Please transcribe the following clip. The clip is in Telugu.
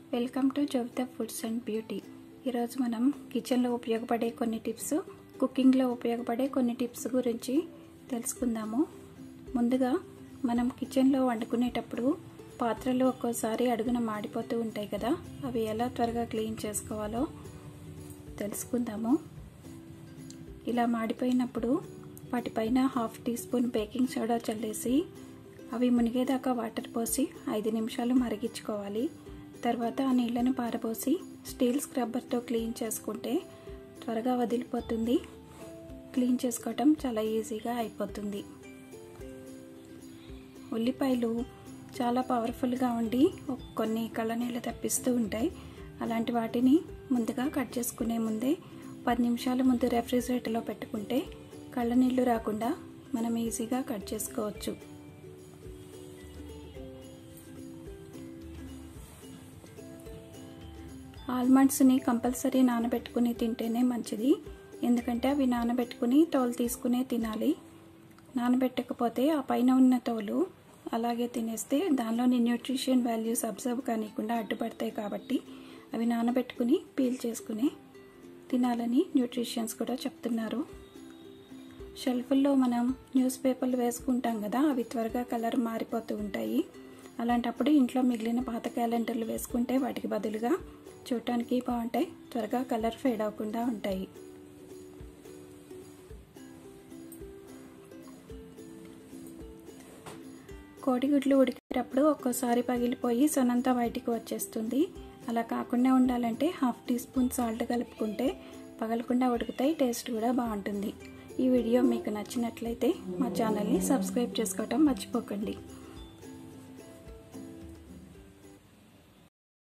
welcome to Javitha foods and beauty ఈరోజు మనం కిచెన్లో ఉపయోగపడే కొన్ని టిప్స్ కుకింగ్లో ఉపయోగపడే కొన్ని టిప్స్ గురించి తెలుసుకుందాము ముందుగా మనం కిచెన్లో వండుకునేటప్పుడు పాత్రలు ఒక్కోసారి అడుగున మాడిపోతూ ఉంటాయి కదా అవి ఎలా త్వరగా క్లీన్ చేసుకోవాలో తెలుసుకుందాము ఇలా మాడిపోయినప్పుడు వాటిపైన half teaspoon baking soda చల్లేసి అవి మునిగేదాకా వాటర్ పోసి ఐదు నిమిషాలు మరిగించుకోవాలి తర్వాత ఆ నీళ్ళను పారబోసి స్టీల్ స్క్రబ్బర్తో క్లీన్ చేసుకుంటే త్వరగా వదిలిపోతుంది క్లీన్ చేసుకోవటం చాలా ఈజీగా అయిపోతుంది ఉల్లిపాయలు చాలా పవర్ఫుల్గా ఉండి కొన్ని కళ్ళ నీళ్ళు తప్పిస్తూ ఉంటాయి అలాంటి వాటిని ముందుగా కట్ చేసుకునే ముందే పది నిమిషాల ముందు రెఫ్రిజిరేటర్లో పెట్టుకుంటే కళ్ళ నీళ్ళు రాకుండా మనం ఈజీగా కట్ చేసుకోవచ్చు ఆల్మండ్స్ని కంపల్సరీ నానబెట్టుకుని తింటేనే మంచిది ఎందుకంటే అవి నానబెట్టుకుని తోలు తీసుకునే తినాలి నానబెట్టకపోతే ఆ పైన ఉన్న తోలు అలాగే తినేస్తే దానిలోని న్యూట్రిషన్ వాల్యూస్ అబ్జర్వ్ కానికుండా అడ్డుపడతాయి కాబట్టి అవి నానబెట్టుకుని పీల్ చేసుకుని తినాలని న్యూట్రిషన్స్ కూడా చెప్తున్నారు షెల్ఫుల్లో మనం న్యూస్ పేపర్లు వేసుకుంటాం కదా అవి త్వరగా కలర్ మారిపోతూ ఉంటాయి అలాంటప్పుడు ఇంట్లో మిగిలిన పాత క్యాలెండర్లు వేసుకుంటే వాటికి బదులుగా చూడటానికి బాగుంటాయి త్వరగా కలర్ ఫేడ్ అవ్వకుండా ఉంటాయి కోడిగుడ్లు ఉడికేటప్పుడు ఒక్కోసారి పగిలిపోయి సొనంతా బయటికి వచ్చేస్తుంది అలా కాకుండా ఉండాలంటే హాఫ్ టీ స్పూన్ సాల్ట్ కలుపుకుంటే పగలకుండా ఉడుకుతాయి టేస్ట్ కూడా బాగుంటుంది ఈ వీడియో మీకు నచ్చినట్లయితే మా ఛానల్ని సబ్స్క్రైబ్ చేసుకోవటం మర్చిపోకండి